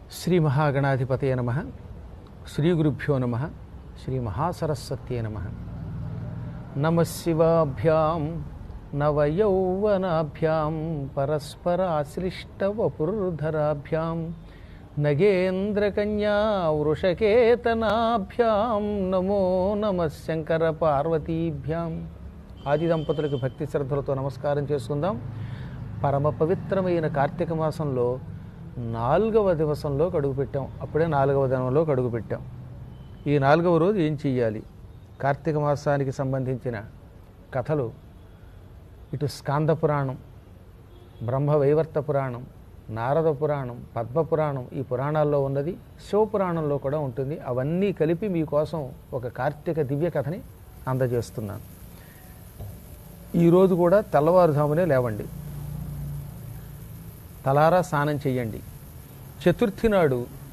శ్రీ మహాగణాధిపతయ నమ శ్రీ గురుభ్యో నమ శ్రీ మహాసరస్వత్యే నమ నమ శివాభ్యాం నవయౌవనాభ్యాం పరస్పరాశ్లిష్టవపుర్ధరాభ్యాం నగేంద్రకన్యా వృషకేతనాభ్యాం నమో నమ శంకర పార్వతీభ్యాం ఆది దంపతులకు భక్తి శ్రద్ధలతో నమస్కారం చేసుకుందాం పరమ పవిత్రమైన కార్తీక మాసంలో నాలుగవ దివసంలో కడుగు పెట్టాం అప్పుడే నాలుగవ దినంలో కడుగు పెట్టాం ఈ నాలుగవ రోజు ఏం చెయ్యాలి కార్తీక మాసానికి సంబంధించిన కథలు ఇటు స్కాంద పురాణం బ్రహ్మ వైవర్త పురాణం నారద పురాణం పద్మ పురాణం ఈ పురాణాల్లో ఉన్నది శివపురాణంలో కూడా ఉంటుంది అవన్నీ కలిపి మీకోసం ఒక కార్తీక దివ్య కథని అందజేస్తున్నాను ఈరోజు కూడా తెల్లవారుజామునే లేవండి తలారా స్నానం చెయ్యండి చతుర్థి నాడు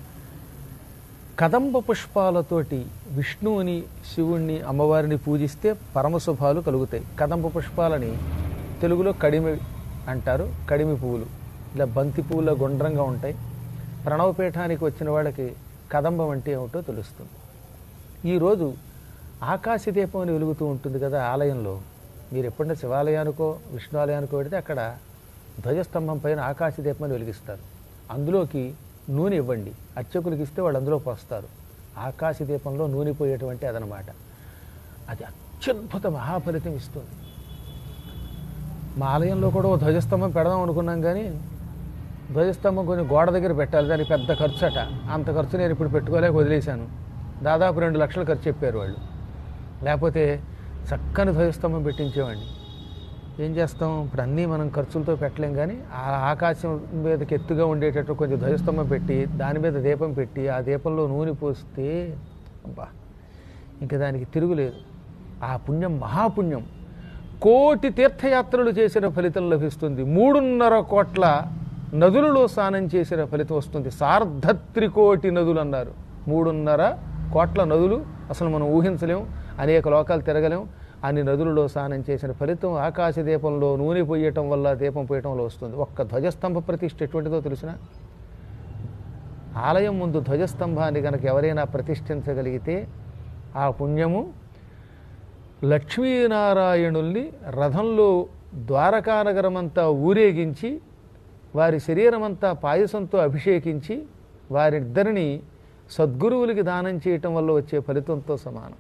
కదంబ పుష్పాలతోటి విష్ణువుని శివుణ్ణి అమ్మవారిని పూజిస్తే పరమశుభాలు కలుగుతాయి కదంబ పుష్పాలని తెలుగులో కడిమి అంటారు కడిమి పువ్వులు ఇలా బంతి పువ్వుల గుండ్రంగా ఉంటాయి ప్రణవపీఠానికి వచ్చిన వాళ్ళకి కదంబం అంటే ఏమిటో తెలుస్తుంది ఈరోజు ఆకాశదీపం అని వెలుగుతూ ఉంటుంది కదా ఆలయంలో మీరు ఎప్పుడైనా శివాలయానికో విష్ణు ఆలయానికో వెడితే అక్కడ ధ్వజస్తంభం పైన ఆకాశదీపం అని వెలిగిస్తారు అందులోకి నూనె ఇవ్వండి అర్చకులకి ఇస్తే వాళ్ళు అందులో పోస్తారు ఆకాశదీపంలో నూనె పోయేటువంటి అదనమాట అది అత్యద్భుత మహాఫలితం ఇస్తుంది మా ఆలయంలో కూడా ఓ ధ్వజస్తంభం పెడదాం అనుకున్నాం కానీ ధ్వజస్తంభం కొంచెం గోడ దగ్గర పెట్టాలి దానికి పెద్ద ఖర్చు అట అంత ఖర్చు నేను ఇప్పుడు పెట్టుకోలేక వదిలేశాను దాదాపు రెండు లక్షలు ఖర్చు చెప్పారు వాళ్ళు లేకపోతే చక్కని ధ్వజస్తంభం పెట్టించేవాడిని ఏం చేస్తాం ఇప్పుడు అన్నీ మనం ఖర్చులతో పెట్టలేం కానీ ఆ ఆకాశం మీదకి ఎత్తుగా ఉండేటట్టు కొంచెం ధ్వజస్తంభం పెట్టి దాని మీద దీపం పెట్టి ఆ దీపంలో నూనె పోస్తే అబ్బా ఇంకా దానికి తిరుగులేదు ఆ పుణ్యం మహాపుణ్యం కోటి తీర్థయాత్రలు చేసిన ఫలితం లభిస్తుంది మూడున్నర కోట్ల నదులలో స్నానం చేసిన ఫలితం వస్తుంది సార్ధత్రికోటి నదులు అన్నారు మూడున్నర కోట్ల నదులు అసలు మనం ఊహించలేం అనేక లోకాలు తిరగలేం అన్ని నదులలో స్నానం చేసిన ఫలితం ఆకాశ దీపంలో నూనె పోయటం వల్ల దీపం పోయటంలో వస్తుంది ఒక్క ధ్వజస్తంభ ప్రతిష్ఠ ఎటువంటిదో తెలిసిన ఆలయం ముందు ధ్వజస్తంభాన్ని కనుక ఎవరైనా ప్రతిష్ఠించగలిగితే ఆ పుణ్యము లక్ష్మీనారాయణుల్ని రథంలో ద్వారకానగరమంతా ఊరేగించి వారి శరీరమంతా పాయసంతో అభిషేకించి వారిద్దరిని సద్గురువులకి దానం చేయటం వల్ల వచ్చే ఫలితంతో సమానం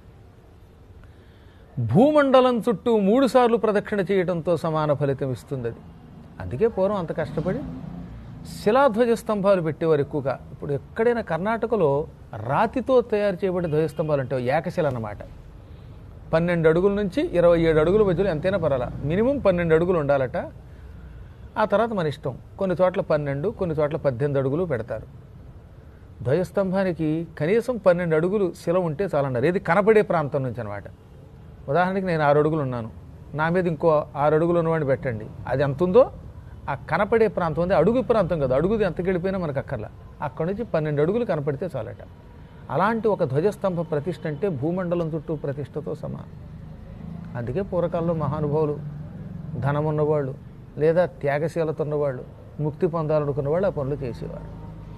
భూమండలం చుట్టూ మూడు సార్లు ప్రదక్షిణ చేయడంతో సమాన ఫలితం ఇస్తుంది అది అందుకే పూర్వం అంత కష్టపడి శిలాధ్వజ స్తంభాలు పెట్టేవారు ఎక్కువగా ఇప్పుడు ఎక్కడైనా కర్ణాటకలో రాతితో తయారు చేయబడిన ధ్వజస్తంభాలు అంటే ఏకశిల అన్నమాట పన్నెండు అడుగుల నుంచి ఇరవై ఏడు అడుగుల మధ్యలో ఎంతైనా పర్వాలా మినిమం పన్నెండు అడుగులు ఉండాలట ఆ తర్వాత మన ఇష్టం కొన్ని చోట్ల పన్నెండు కొన్ని చోట్ల పద్దెనిమిది అడుగులు పెడతారు ధ్వజస్తంభానికి కనీసం పన్నెండు అడుగులు శిల ఉంటే చాలన్నారు ఏది కనపడే ప్రాంతం నుంచి అనమాట ఉదాహరణకి నేను ఆరు అడుగులు ఉన్నాను నా మీద ఇంకో ఆరు అడుగులు ఉన్నవాడిని పెట్టండి అది ఎంత ఉందో ఆ కనపడే ప్రాంతం ఉంది అడుగు ప్రాంతం కదా అడుగుది ఎంతకి వెళ్ళిపోయినా మనకు అక్కర్లా అక్కడి నుంచి పన్నెండు అడుగులు కనపడితే చాలట అలాంటి ఒక ధ్వజస్తంభ ప్రతిష్ఠ అంటే భూమండలం చుట్టూ ప్రతిష్టతో సమానం అందుకే పూర్వకాలంలో మహానుభావులు ధనం ఉన్నవాళ్ళు లేదా త్యాగశీలత ఉన్నవాళ్ళు ముక్తి పొందాలనుకున్న వాళ్ళు ఆ పనులు చేసేవారు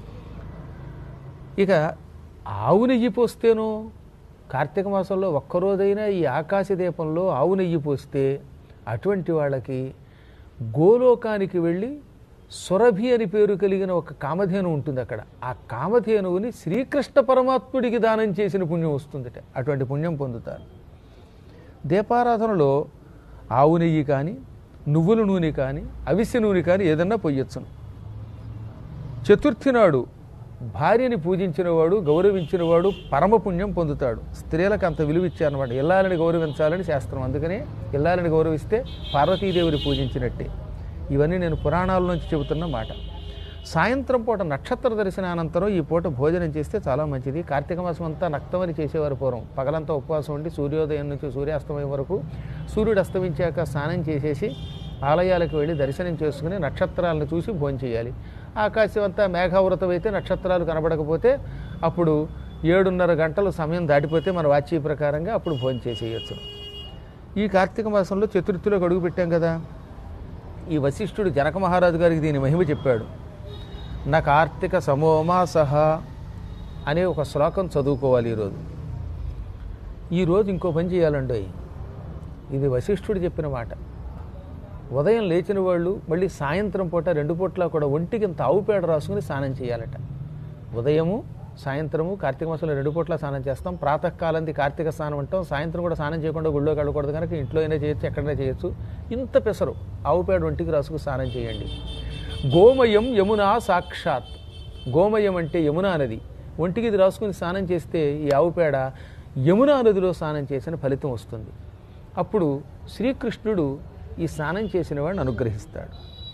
ఇక ఆవు నెయ్యి పోస్తేనో కార్తీక మాసంలో ఒక్కరోజైనా ఈ ఆకాశ దీపంలో ఆవు నెయ్యి పోస్తే అటువంటి వాళ్ళకి గోలోకానికి వెళ్ళి సురభి అని పేరు కలిగిన ఒక కామధేను ఉంటుంది అక్కడ ఆ కామధేనువుని శ్రీకృష్ణ పరమాత్ముడికి దానం చేసిన పుణ్యం వస్తుందట అటువంటి పుణ్యం పొందుతారు దీపారాధనలో ఆవు నెయ్యి కానీ నువ్వుల నూనె కానీ అవిసె నూనె కానీ ఏదన్నా పొయ్యొచ్చును చతుర్థి నాడు భార్యని పూజించినవాడు గౌరవించినవాడు పరమపుణ్యం పొందుతాడు స్త్రీలకు అంత విలువ ఇచ్చారనమాట ఇల్లాలని గౌరవించాలని శాస్త్రం అందుకనే ఇల్లాలని గౌరవిస్తే పార్వతీదేవిని పూజించినట్టే ఇవన్నీ నేను పురాణాల నుంచి చెబుతున్న మాట సాయంత్రం పూట నక్షత్ర దర్శనానంతరం ఈ పూట భోజనం చేస్తే చాలా మంచిది కార్తీక మాసం అంతా నక్తమని చేసేవారు పూర్వం పగలంతా ఉపవాసం ఉండి సూర్యోదయం నుంచి సూర్యాస్తమయం వరకు సూర్యుడు అస్తమించాక స్నానం చేసేసి ఆలయాలకు వెళ్ళి దర్శనం చేసుకుని నక్షత్రాలను చూసి భోజనం చేయాలి ఆకాశం అంతా మేఘావృతం అయితే నక్షత్రాలు కనబడకపోతే అప్పుడు ఏడున్నర గంటలు సమయం దాటిపోతే మన వాచ్య ప్రకారంగా అప్పుడు భోజనం చేసేయచ్చు ఈ కార్తీక మాసంలో చతుర్థిలోకి అడుగు పెట్టాం కదా ఈ వశిష్ఠుడు జనక మహారాజు గారికి దీని మహిమ చెప్పాడు నా కార్తీక సమోమాసహ అనే ఒక శ్లోకం చదువుకోవాలి ఈరోజు ఈరోజు ఇంకో పని చేయాలండి ఇది వశిష్ఠుడు చెప్పిన మాట ఉదయం లేచిన వాళ్ళు మళ్ళీ సాయంత్రం పూట రెండు పూట్ల కూడా ఒంటికి ఇంత ఆవు పేడ రాసుకుని స్నానం చేయాలట ఉదయము సాయంత్రము కార్తీక మాసంలో రెండు పూట్ల స్నానం చేస్తాం ప్రాతకాలంది కార్తీక స్నానం అంటాం సాయంత్రం కూడా స్నానం చేయకుండా గుళ్ళోకి వెళ్ళకూడదు కనుక ఇంట్లో అయినా చేయొచ్చు ఎక్కడైనా చేయొచ్చు ఇంత పెసరు ఆవు పేడ ఒంటికి రాసుకు స్నానం చేయండి గోమయం యమునా సాక్షాత్ గోమయం అంటే యమునా నది ఒంటికి ఇది రాసుకుని స్నానం చేస్తే ఈ ఆవు పేడ యమునా నదిలో స్నానం చేసిన ఫలితం వస్తుంది అప్పుడు శ్రీకృష్ణుడు ఈ స్నానం చేసిన వాడిని అనుగ్రహిస్తాడు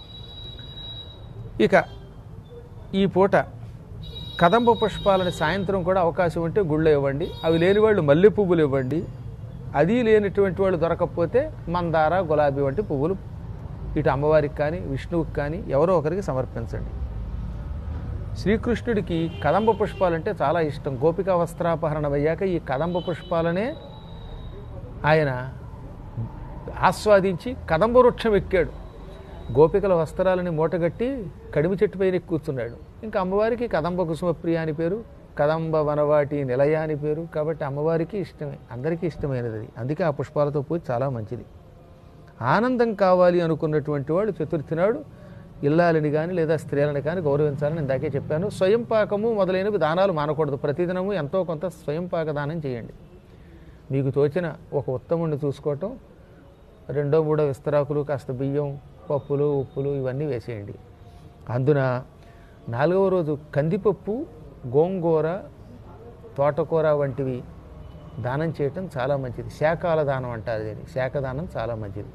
ఇక ఈ పూట కదంబ పుష్పాలని సాయంత్రం కూడా అవకాశం ఉంటే గుళ్ళో ఇవ్వండి అవి లేని వాళ్ళు మల్లె పువ్వులు ఇవ్వండి అది లేనటువంటి వాళ్ళు దొరకకపోతే మందార గులాబీ వంటి పువ్వులు ఇటు అమ్మవారికి కానీ విష్ణువుకి కానీ ఎవరో ఒకరికి సమర్పించండి శ్రీకృష్ణుడికి కదంబ పుష్పాలంటే చాలా ఇష్టం గోపికా వస్త్రాపహరణం అయ్యాక ఈ కదంబ పుష్పాలనే ఆయన ఆస్వాదించి కదంబ వృక్షం ఎక్కాడు గోపికల వస్త్రాలని మూటగట్టి కడిమి చెట్టు పైన ఎక్కి కూర్చున్నాడు ఇంకా అమ్మవారికి కదంబ కుసుమప్రియ అని పేరు కదంబ వనవాటి నిలయ అని పేరు కాబట్టి అమ్మవారికి ఇష్టమే అందరికీ ఇష్టమైనది అది అందుకే ఆ పుష్పాలతో పూజ చాలా మంచిది ఆనందం కావాలి అనుకున్నటువంటి వాడు చతుర్థి నాడు ఇల్లాలని కానీ లేదా స్త్రీలను కానీ గౌరవించాలని ఇందాకే చెప్పాను స్వయం పాకము మొదలైనవి దానాలు మానకూడదు ప్రతిదినము ఎంతో కొంత స్వయం పాక దానం చేయండి మీకు తోచిన ఒక ఉత్తముడిని చూసుకోవటం రెండో మూడో విస్తరాకులు కాస్త బియ్యం పప్పులు ఉప్పులు ఇవన్నీ వేసేయండి అందున నాలుగవ రోజు కందిపప్పు గోంగూర తోటకూర వంటివి దానం చేయటం చాలా మంచిది శాకాల దానం అంటారు దీన్ని శాఖదానం చాలా మంచిది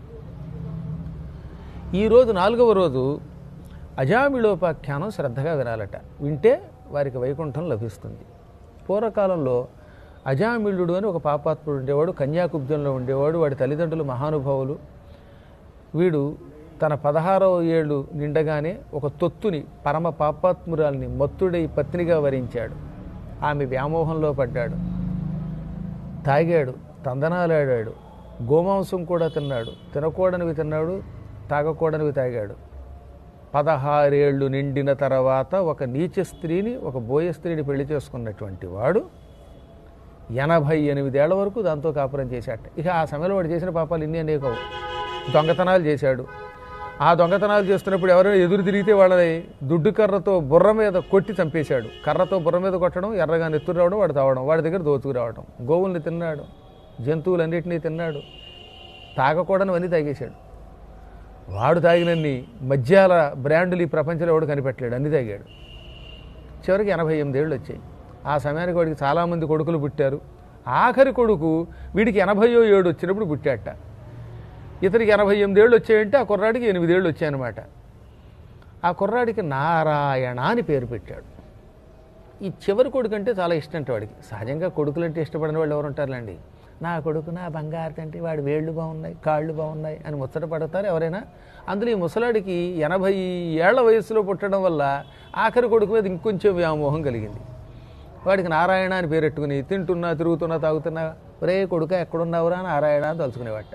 ఈరోజు నాలుగవ రోజు అజామిళోపాఖ్యానం శ్రద్ధగా వినాలట వింటే వారికి వైకుంఠం లభిస్తుంది పూర్వకాలంలో అజామిళుడు అని ఒక పాపాత్ముడు ఉండేవాడు కన్యాకుబ్జంలో ఉండేవాడు వాడి తల్లిదండ్రులు మహానుభావులు వీడు తన పదహారవ ఏళ్ళు నిండగానే ఒక తొత్తుని పరమ పాపాత్మురాల్ని మత్తుడై పత్నిగా వరించాడు ఆమె వ్యామోహంలో పడ్డాడు తాగాడు తందనాలాడాడు గోమాంసం కూడా తిన్నాడు తినకూడనివి తిన్నాడు తాగకూడనివి తాగాడు పదహారేళ్ళు నిండిన తర్వాత ఒక నీచ స్త్రీని ఒక బోయ స్త్రీని పెళ్లి చేసుకున్నటువంటి వాడు ఎనభై ఎనిమిదేళ్ల వరకు దాంతో కాపురం చేశాట ఇక ఆ సమయంలో వాడు చేసిన పాపాలు ఇన్ని అనేకవు దొంగతనాలు చేశాడు ఆ దొంగతనాలు చేస్తున్నప్పుడు ఎవరైనా ఎదురు తిరిగితే వాళ్ళని దుడ్డు కర్రతో బుర్ర మీద కొట్టి చంపేశాడు కర్రతో బుర్ర మీద కొట్టడం ఎర్రగా నెత్తురు రావడం వాడు తావడం వాడి దగ్గర దోచుకు రావడం గోవుల్ని తిన్నాడు జంతువులన్నిటినీ తిన్నాడు తాగకూడనివన్నీ తాగేశాడు వాడు తాగినన్ని మద్యాల బ్రాండులు ఈ ప్రపంచంలో ఎవడు కనిపెట్టలేడు అన్ని తాగాడు చివరికి ఎనభై ఎనిమిది ఏళ్ళు వచ్చాయి ఆ సమయానికి వాడికి చాలామంది కొడుకులు పుట్టారు ఆఖరి కొడుకు వీడికి ఎనభైయో ఏడు వచ్చినప్పుడు పుట్టాట ఇతనికి ఎనభై ఎనిమిది ఏళ్ళు వచ్చాయంటే ఆ కుర్రాడికి ఎనిమిదేళ్ళు వచ్చాయన్నమాట ఆ కుర్రాడికి నారాయణ అని పేరు పెట్టాడు ఈ చివరి కొడుకు అంటే చాలా ఇష్టం అంటే వాడికి సహజంగా కొడుకులంటే ఇష్టపడిన వాళ్ళు ఎవరు ఉంటారులేండి నా కొడుకు నా బంగారు తండ్రి వాడి వేళ్ళు బాగున్నాయి కాళ్ళు బాగున్నాయి అని ముచ్చట పడతారు ఎవరైనా అందులో ఈ ముసలాడికి ఎనభై ఏళ్ల వయసులో పుట్టడం వల్ల ఆఖరి కొడుకు మీద ఇంకొంచెం వ్యామోహం కలిగింది వాడికి నారాయణ అని పేరెట్టుకుని తింటున్నా తిరుగుతున్నా తాగుతున్నా ఒరే కొడుక ఎక్కడున్నావురా నారాయణ అని తలుచుకునేవాట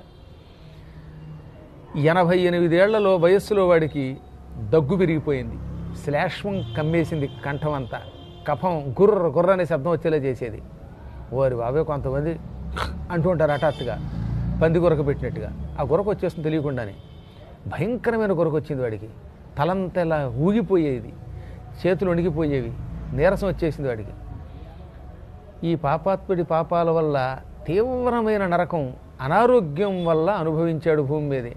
ఎనభై ఎనిమిదేళ్లలో వయస్సులో వాడికి దగ్గు పెరిగిపోయింది శ్లేష్మం కమ్మేసింది కంఠం అంతా కఫం గుర్ర గుర్ర అనే శబ్దం వచ్చేలా చేసేది ఓరి బాబే కొంతమంది అంటూ ఉంటారు హఠాత్తుగా పంది గురక పెట్టినట్టుగా ఆ గురక వచ్చేస్తుంది తెలియకుండానే భయంకరమైన గురక వచ్చింది వాడికి తలంతా ఇలా ఊగిపోయేది చేతులు వణిగిపోయేవి నీరసం వచ్చేసింది వాడికి ఈ పాపాత్ముడి పాపాల వల్ల తీవ్రమైన నరకం అనారోగ్యం వల్ల అనుభవించాడు భూమి మీదే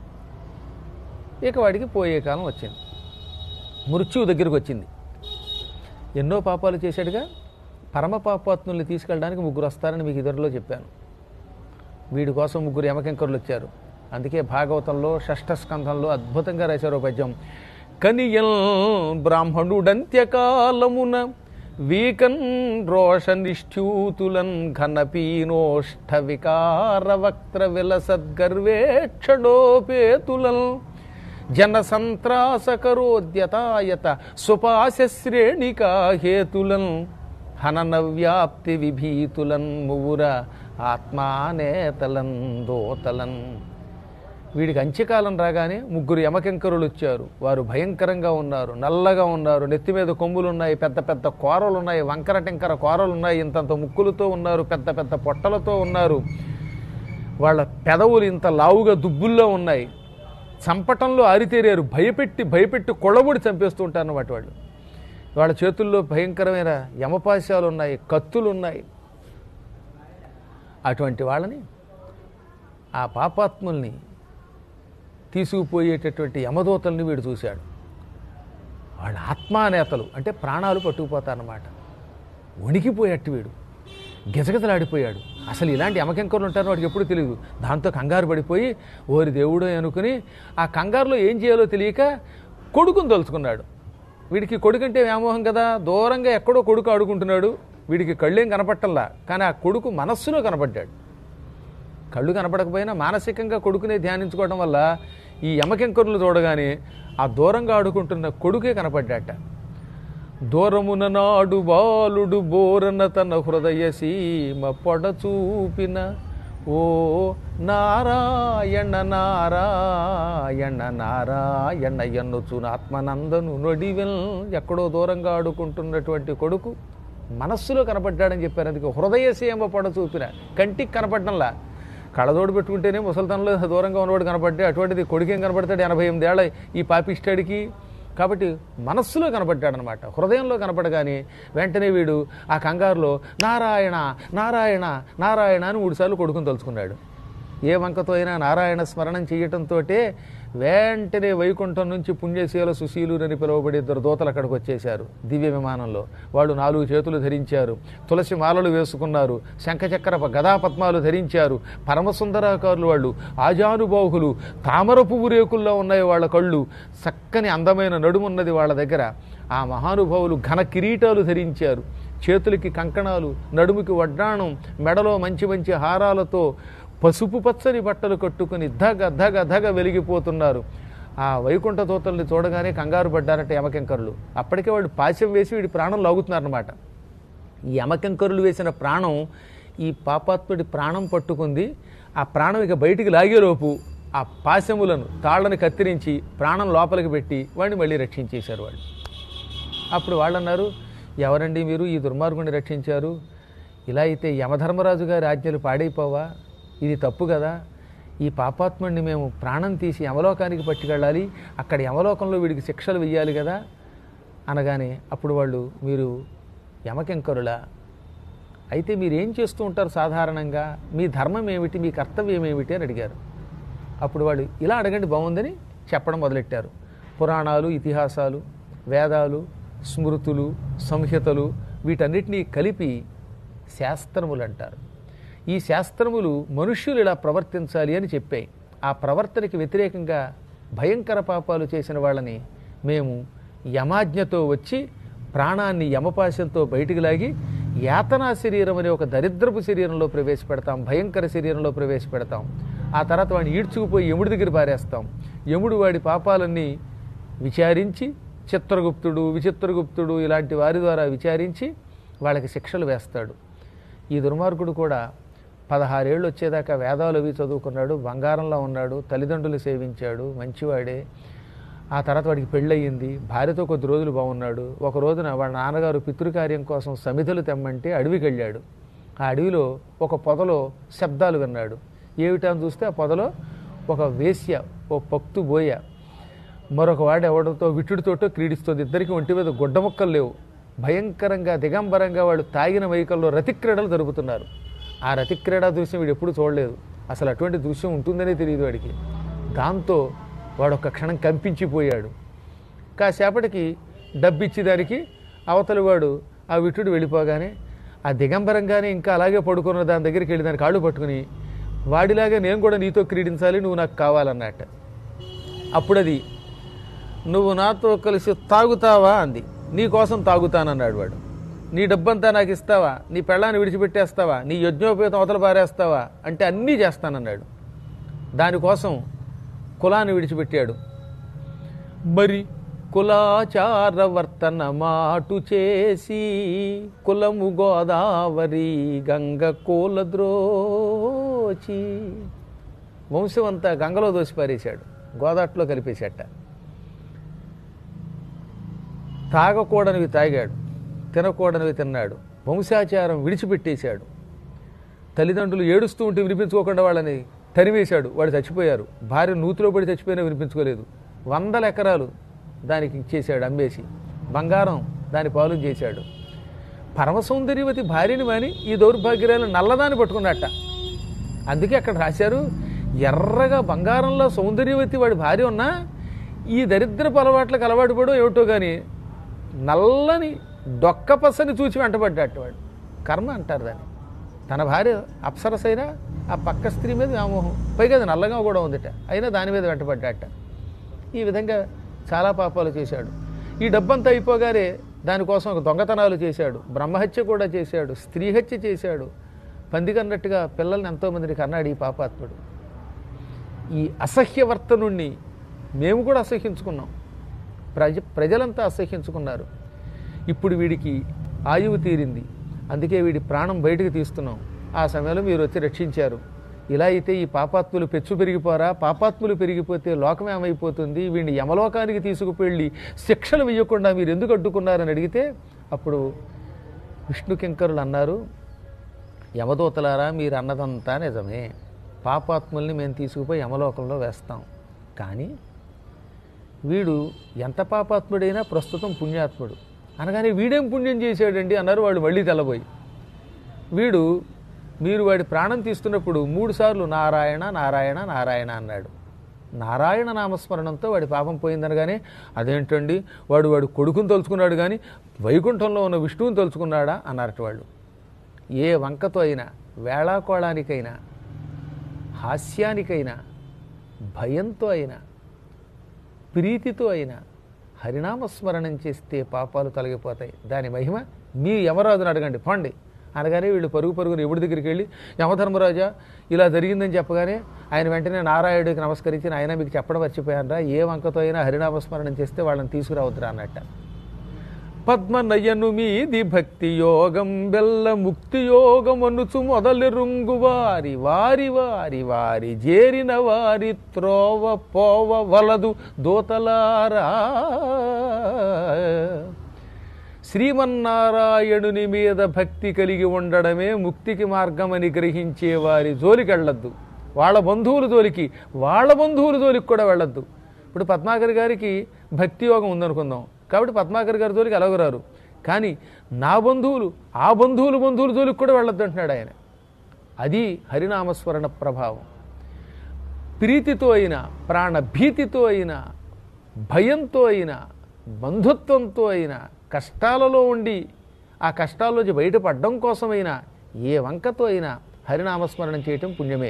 ఇక వాడికి పోయే కాలం వచ్చింది మృత్యువు దగ్గరికి వచ్చింది ఎన్నో పాపాలు చేశాడుగా పరమ పాపాత్ముల్ని తీసుకెళ్ళడానికి ముగ్గురు వస్తారని మీకు ఇద్దరిలో చెప్పాను వీడి కోసం ముగ్గురు యమకింకరులు వచ్చారు అందుకే భాగవతంలో షష్ఠ స్కంధంలో అద్భుతంగా రాశారు ఓ పద్యం కనియల్ బ్రాహ్మణుడంత్యకాలమున వీకన్ రోష నిష్ఠ్యూతులన్ ఘనపీనోష్ఠ వికార వక్త్ర విలసద్గర్వేక్షడోపేతులన్ జన సంత్రాసకరోద్యతాయత సుపాశ శ్రేణికా హేతులన్ హనన వ్యాప్తి విభీతులన్ మువుర ఆత్మానేతలన్ దోతలన్ వీడికి అంత్యకాలం రాగానే ముగ్గురు యమకింకరులు వచ్చారు వారు భయంకరంగా ఉన్నారు నల్లగా ఉన్నారు నెత్తి మీద కొమ్ములు ఉన్నాయి పెద్ద పెద్ద కూరలు ఉన్నాయి వంకర టింకర కూరలు ఉన్నాయి ఇంతంత ముక్కులతో ఉన్నారు పెద్ద పెద్ద పొట్టలతో ఉన్నారు వాళ్ళ పెదవులు ఇంత లావుగా దుబ్బుల్లో ఉన్నాయి చంపటంలో ఆరితేరారు భయపెట్టి భయపెట్టి కొళ్ళబొడి చంపేస్తూ ఉంటారు అన్నమాట వాళ్ళు వాళ్ళ చేతుల్లో భయంకరమైన యమపాశాలు ఉన్నాయి కత్తులు ఉన్నాయి అటువంటి వాళ్ళని ఆ పాపాత్ముల్ని తీసుకుపోయేటటువంటి యమదూతల్ని వీడు చూశాడు వాళ్ళ ఆత్మానేతలు అంటే ప్రాణాలు పట్టుకుపోతారన్నమాట వణికిపోయట్టు వీడు గిజగిజలాడిపోయాడు అసలు ఇలాంటి యమకెంకర్లు ఉంటారని వాడికి ఎప్పుడు తెలియదు దాంతో కంగారు పడిపోయి ఓరి దేవుడు అనుకుని ఆ కంగారులో ఏం చేయాలో తెలియక కొడుకుని తలుచుకున్నాడు వీడికి కొడుకంటే వ్యామోహం కదా దూరంగా ఎక్కడో కొడుకు ఆడుకుంటున్నాడు వీడికి కళ్ళేం కనపట్టల్లా కానీ ఆ కొడుకు మనస్సులో కనపడ్డాడు కళ్ళు కనపడకపోయినా మానసికంగా కొడుకునే ధ్యానించుకోవడం వల్ల ఈ యమకెంకరులు చూడగానే ఆ దూరంగా ఆడుకుంటున్న కొడుకే కనపడ్డాట దూరమున నాడు బాలుడు బోరన తన హృదయ సీమ పొడ చూపిన ఓ నారాయణ నారాయణ నారాయణ ఎన్నుచున ఆత్మనందను నొడివెల్ ఎక్కడో దూరంగా ఆడుకుంటున్నటువంటి కొడుకు మనస్సులో కనపడ్డాడని చెప్పారు అందుకే హృదయ సీమ పొడ చూపిన కంటికి కనపడడంలా కళ్ళజోడు పెట్టుకుంటేనే ముసలితనంలో దూరంగా ఉన్నవాడు కనపడ్డే అటువంటిది కొడుకేం కనపడతాడు ఎనభై ఎనిమిది ఏళ్ళ ఈ పాపిష్టాడికి కాబట్టి మనస్సులో కనపడ్డాడనమాట హృదయంలో కనపడగానే వెంటనే వీడు ఆ కంగారులో నారాయణ నారాయణ నారాయణ అని మూడుసార్లు కొడుకుని తలుచుకున్నాడు ఏ వంకతో అయినా నారాయణ స్మరణం చేయటంతో వెంటనే వైకుంఠం నుంచి పుణ్యశీల సుశీలురని పిలువబడే ఇద్దరు దూతలు అక్కడికి వచ్చేశారు దివ్య విమానంలో వాళ్ళు నాలుగు చేతులు ధరించారు తులసి మాలలు వేసుకున్నారు శంఖచక్ర గదా పద్మాలు ధరించారు పరమసుందరాకారులు వాళ్ళు ఆజానుబాహులు తామర పువ్వు రేకుల్లో ఉన్నాయి వాళ్ళ కళ్ళు చక్కని అందమైన నడుమున్నది వాళ్ళ దగ్గర ఆ మహానుభావులు ఘన కిరీటాలు ధరించారు చేతులకి కంకణాలు నడుముకి వడ్డాణం మెడలో మంచి మంచి హారాలతో పసుపు పచ్చని బట్టలు కట్టుకుని ధగ ధగ ధగ వెలిగిపోతున్నారు ఆ వైకుంఠ దూతల్ని చూడగానే కంగారు పడ్డారట యమకెంకరులు అప్పటికే వాళ్ళు పాశం వేసి వీడి ప్రాణం లాగుతున్నారన్నమాట ఈ యమకెంకరులు వేసిన ప్రాణం ఈ పాపాత్ముడి ప్రాణం పట్టుకుంది ఆ ప్రాణం ఇక బయటికి లాగేలోపు ఆ పాశములను తాళ్ళని కత్తిరించి ప్రాణం లోపలికి పెట్టి వాడిని మళ్ళీ రక్షించేశారు వాళ్ళు అప్పుడు వాళ్ళు అన్నారు ఎవరండి మీరు ఈ దుర్మార్గుని రక్షించారు ఇలా అయితే యమధర్మరాజు గారి ఆజ్ఞలు పాడైపోవా ఇది తప్పు కదా ఈ పాపాత్ముడిని మేము ప్రాణం తీసి యమలోకానికి పట్టుకెళ్ళాలి అక్కడ యమలోకంలో వీడికి శిక్షలు వెయ్యాలి కదా అనగానే అప్పుడు వాళ్ళు మీరు యమకెంకరులా అయితే మీరు ఏం చేస్తూ ఉంటారు సాధారణంగా మీ ధర్మం ఏమిటి మీ కర్తవ్యం ఏమిటి అని అడిగారు అప్పుడు వాళ్ళు ఇలా అడగండి బాగుందని చెప్పడం మొదలెట్టారు పురాణాలు ఇతిహాసాలు వేదాలు స్మృతులు సంహితలు వీటన్నిటినీ కలిపి శాస్త్రములు అంటారు ఈ శాస్త్రములు మనుష్యులు ఇలా ప్రవర్తించాలి అని చెప్పాయి ఆ ప్రవర్తనకి వ్యతిరేకంగా భయంకర పాపాలు చేసిన వాళ్ళని మేము యమాజ్ఞతో వచ్చి ప్రాణాన్ని యమపాశంతో బయటికి లాగి యాతనా శరీరం అనే ఒక దరిద్రపు శరీరంలో ప్రవేశపెడతాం భయంకర శరీరంలో ప్రవేశపెడతాం ఆ తర్వాత వాడిని ఈడ్చుకుపోయి యముడి దగ్గర పారేస్తాం యముడు వాడి పాపాలన్నీ విచారించి చిత్రగుప్తుడు విచిత్రగుప్తుడు ఇలాంటి వారి ద్వారా విచారించి వాళ్ళకి శిక్షలు వేస్తాడు ఈ దుర్మార్గుడు కూడా పదహారేళ్ళు వచ్చేదాకా వేదాలు అవి చదువుకున్నాడు బంగారంలో ఉన్నాడు తల్లిదండ్రులు సేవించాడు మంచివాడే ఆ తర్వాత వాడికి పెళ్ళయింది భార్యతో కొద్ది రోజులు బాగున్నాడు ఒక రోజున వాళ్ళ నాన్నగారు పితృకార్యం కోసం సమిధలు తెమ్మంటే అడవికి వెళ్ళాడు ఆ అడవిలో ఒక పొదలో శబ్దాలు విన్నాడు ఏమిటా అని చూస్తే ఆ పొదలో ఒక వేశ్య ఓ పక్తు బోయ మరొక వాడు ఎవడితో విట్టుడితోటో క్రీడిస్తుంది ఇద్దరికి ఒంటి మీద గుడ్డ మొక్కలు లేవు భయంకరంగా దిగంబరంగా వాళ్ళు తాగిన మైకల్లో రతిక్రీడలు జరుపుతున్నారు ఆ రతిక్రీడా దృశ్యం వీడు ఎప్పుడు చూడలేదు అసలు అటువంటి దృశ్యం ఉంటుందనే తెలియదు వాడికి దాంతో వాడు ఒక క్షణం కంపించిపోయాడు కాసేపటికి డబ్బిచ్చి దానికి అవతలి వాడు ఆ విట్టుడు వెళ్ళిపోగానే ఆ దిగంబరంగానే ఇంకా అలాగే పడుకున్న దాని దగ్గరికి వెళ్ళి దాని కాళ్ళు పట్టుకుని వాడిలాగా నేను కూడా నీతో క్రీడించాలి నువ్వు నాకు కావాలన్నట్ట అప్పుడు అది నువ్వు నాతో కలిసి తాగుతావా అంది నీ కోసం తాగుతానన్నాడు వాడు నీ డబ్బంతా నాకు ఇస్తావా నీ పెళ్ళాన్ని విడిచిపెట్టేస్తావా నీ యజ్ఞోపేతం అవతల పారేస్తావా అంటే అన్నీ చేస్తానన్నాడు దానికోసం కులాన్ని విడిచిపెట్టాడు మరి కులాచార వర్తన మాటు చేసి కులము గోదావరి గంగ కూలద్రోచి వంశం అంతా గంగలో దోసి పారేశాడు గోదాట్లో కలిపేశాట తాగకూడనివి తాగాడు తినకూడనివి తిన్నాడు వంశాచారం విడిచిపెట్టేశాడు తల్లిదండ్రులు ఏడుస్తూ ఉంటే వినిపించుకోకుండా వాళ్ళని తరివేశాడు వాడు చచ్చిపోయారు భార్య నూతిలో పడి చచ్చిపోయినా వినిపించుకోలేదు వందల ఎకరాలు దానికి ఇచ్చేశాడు అమ్మేసి బంగారం దాని పాలు చేశాడు పరమ సౌందర్యవతి భార్యని మాని ఈ దౌర్భాగ్యాలను నల్లదాన్ని పట్టుకున్నట్ట అందుకే అక్కడ రాశారు ఎర్రగా బంగారంలో సౌందర్యవతి వాడి భార్య ఉన్నా ఈ దరిద్రపు అలవాట్లకు అలవాటు పడో ఏమిటో కానీ నల్లని డొక్క పసని చూచి వెంటబడ్డాట వాడు కర్మ అంటారు దాన్ని తన భార్య అప్సరసైనా ఆ పక్క స్త్రీ మీద వ్యామోహం పైగా అది నల్లగా కూడా ఉందిట అయినా దాని మీద వెంటబడ్డాట ఈ విధంగా చాలా పాపాలు చేశాడు ఈ డబ్బంతా అయిపోగానే దానికోసం ఒక దొంగతనాలు చేశాడు బ్రహ్మహత్య కూడా చేశాడు స్త్రీ హత్య చేశాడు పందికన్నట్టుగా పిల్లల్ని ఎంతోమందిని కన్నాడు ఈ పాపాత్ముడు ఈ అసహ్యవర్తనుణ్ణి మేము కూడా అసహ్యించుకున్నాం ప్రజ ప్రజలంతా అసహ్యించుకున్నారు ఇప్పుడు వీడికి ఆయువు తీరింది అందుకే వీడి ప్రాణం బయటకు తీస్తున్నాం ఆ సమయంలో మీరు వచ్చి రక్షించారు ఇలా అయితే ఈ పాపాత్ములు పెచ్చు పెరిగిపోరా పాపాత్ములు పెరిగిపోతే లోకం ఏమైపోతుంది వీడిని యమలోకానికి తీసుకుపెళ్ళి శిక్షలు వేయకుండా మీరు ఎందుకు అడ్డుకున్నారని అడిగితే అప్పుడు విష్ణు కింకరులు అన్నారు యమదూతలారా మీరు అన్నదంతా నిజమే పాపాత్ముల్ని మేము తీసుకుపోయి యమలోకంలో వేస్తాం కానీ వీడు ఎంత పాపాత్ముడైనా ప్రస్తుతం పుణ్యాత్ముడు అనగానే వీడేం పుణ్యం చేశాడండి అన్నారు వాడు మళ్ళీ తెల్లబోయి వీడు మీరు వాడి ప్రాణం తీస్తున్నప్పుడు మూడుసార్లు నారాయణ నారాయణ నారాయణ అన్నాడు నారాయణ నామస్మరణంతో వాడి పాపం పోయిందనగానే అదేంటండి వాడు వాడు కొడుకుని తలుచుకున్నాడు కానీ వైకుంఠంలో ఉన్న విష్ణువుని తలుచుకున్నాడా అన్నారట వాళ్ళు ఏ వంకతో అయినా వేళాకోళానికైనా హాస్యానికైనా భయంతో అయినా ప్రీతితో అయినా హరినామస్మరణం చేస్తే పాపాలు తొలగిపోతాయి దాని మహిమ మీ యమరాజుని అడగండి పండి అనగానే వీళ్ళు పరుగు పరుగుని ఎవడి దగ్గరికి వెళ్ళి యమధర్మరాజా ఇలా జరిగిందని చెప్పగానే ఆయన వెంటనే నారాయణుడికి నమస్కరించి ఆయన మీకు చెప్పడం మర్చిపోయానరా ఏ వంకతో అయినా హరినామస్మరణం చేస్తే వాళ్ళని తీసుకురావద్దురా అన్నట్ట పద్మనయను మీది భక్తి యోగం బెల్ల ముక్తి యోగం అనుచు మొదలెరుంగు వారి వారి వారి వారి జేరిన వారి త్రోవ పోవ వలదు దూతలారా శ్రీమన్నారాయణుని మీద భక్తి కలిగి ఉండడమే ముక్తికి మార్గమని గ్రహించే వారి జోలికి వెళ్ళొద్దు వాళ్ళ బంధువుల జోలికి వాళ్ళ బంధువుల జోలికి కూడా వెళ్ళొద్దు ఇప్పుడు పద్మాకర్ గారికి భక్తి యోగం ఉందనుకుందాం కాబట్టి పద్మాకర్ గారి జోలికి ఎలాగరారు కానీ నా బంధువులు ఆ బంధువులు బంధువుల జోలికి కూడా వెళ్ళొద్దు అంటున్నాడు ఆయన అది హరినామస్మరణ ప్రభావం ప్రీతితో అయినా ప్రాణభీతితో అయినా భయంతో అయినా బంధుత్వంతో అయినా కష్టాలలో ఉండి ఆ కష్టాల్లోంచి బయటపడడం కోసమైనా ఏ వంకతో అయినా హరినామస్మరణం చేయటం పుణ్యమే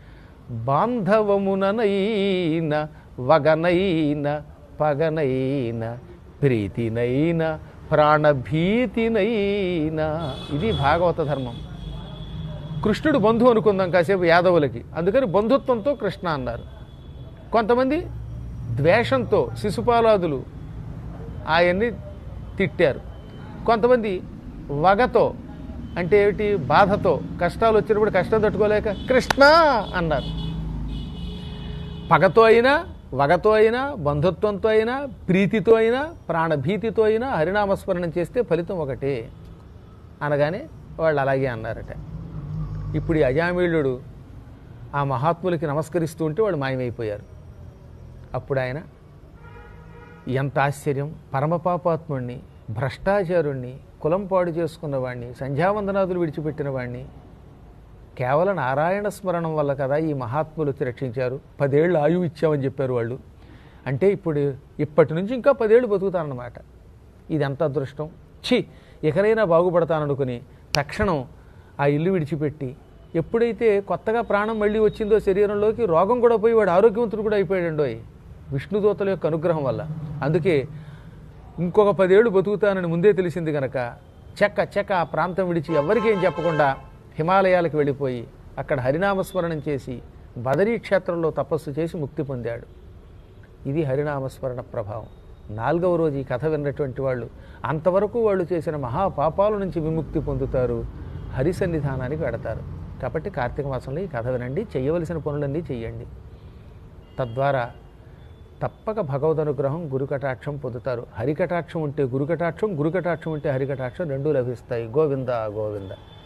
బాంధవముననైన వగనైన పగనైన ప్రీతినైన ప్రాణభీతినైనా ఇది భాగవత ధర్మం కృష్ణుడు బంధువు అనుకుందాం కాసేపు యాదవులకి అందుకని బంధుత్వంతో కృష్ణ అన్నారు కొంతమంది ద్వేషంతో శిశుపాలాదులు ఆయన్ని తిట్టారు కొంతమంది వగతో అంటే ఏమిటి బాధతో కష్టాలు వచ్చినప్పుడు కష్టం తట్టుకోలేక కృష్ణ అన్నారు పగతో అయినా వగతో అయినా బంధుత్వంతో అయినా ప్రీతితో అయినా ప్రాణభీతితో అయినా హరినామస్మరణం చేస్తే ఫలితం ఒకటే అనగానే వాళ్ళు అలాగే అన్నారట ఇప్పుడు ఈ అజామీళుడు ఆ మహాత్ములకి నమస్కరిస్తూ ఉంటే వాళ్ళు మాయమైపోయారు అప్పుడు ఆయన ఎంత ఆశ్చర్యం పరమపాపాత్ముణ్ణి భ్రష్టాచారుణ్ణి కులం పాడు చేసుకున్న వాడిని సంధ్యావందనాదులు విడిచిపెట్టిన వాడిని కేవలం నారాయణ స్మరణం వల్ల కదా ఈ మహాత్ములు వచ్చి రక్షించారు పదేళ్ళు ఆయువు ఇచ్చామని చెప్పారు వాళ్ళు అంటే ఇప్పుడు ఇప్పటి నుంచి ఇంకా పదేళ్ళు బతుకుతానన్నమాట ఇది ఎంత అదృష్టం ఛీ ఎకరైనా బాగుపడతాననుకుని తక్షణం ఆ ఇల్లు విడిచిపెట్టి ఎప్పుడైతే కొత్తగా ప్రాణం మళ్ళీ వచ్చిందో శరీరంలోకి రోగం కూడా పోయి వాడు ఆరోగ్యవంతుడు కూడా అయిపోయాడండోయ్ విష్ణుదూతల యొక్క అనుగ్రహం వల్ల అందుకే ఇంకొక పదేళ్ళు బతుకుతానని ముందే తెలిసింది గనక చెక్క చెక్క ఆ ప్రాంతం విడిచి ఎవరికీ ఏం చెప్పకుండా హిమాలయాలకు వెళ్ళిపోయి అక్కడ హరినామస్మరణం చేసి బదరీ క్షేత్రంలో తపస్సు చేసి ముక్తి పొందాడు ఇది హరినామస్మరణ ప్రభావం నాలుగవ రోజు ఈ కథ విన్నటువంటి వాళ్ళు అంతవరకు వాళ్ళు చేసిన మహాపాపాల నుంచి విముక్తి పొందుతారు హరి సన్నిధానానికి వెడతారు కాబట్టి కార్తీక మాసంలో ఈ కథ వినండి చేయవలసిన పనులన్నీ చేయండి తద్వారా తప్పక భగవద్ అనుగ్రహం గురుకటాక్షం పొందుతారు హరికటాక్షం ఉంటే గురుకటాక్షం గురుకటాక్షం ఉంటే హరికటాక్షం రెండూ లభిస్తాయి గోవింద గోవింద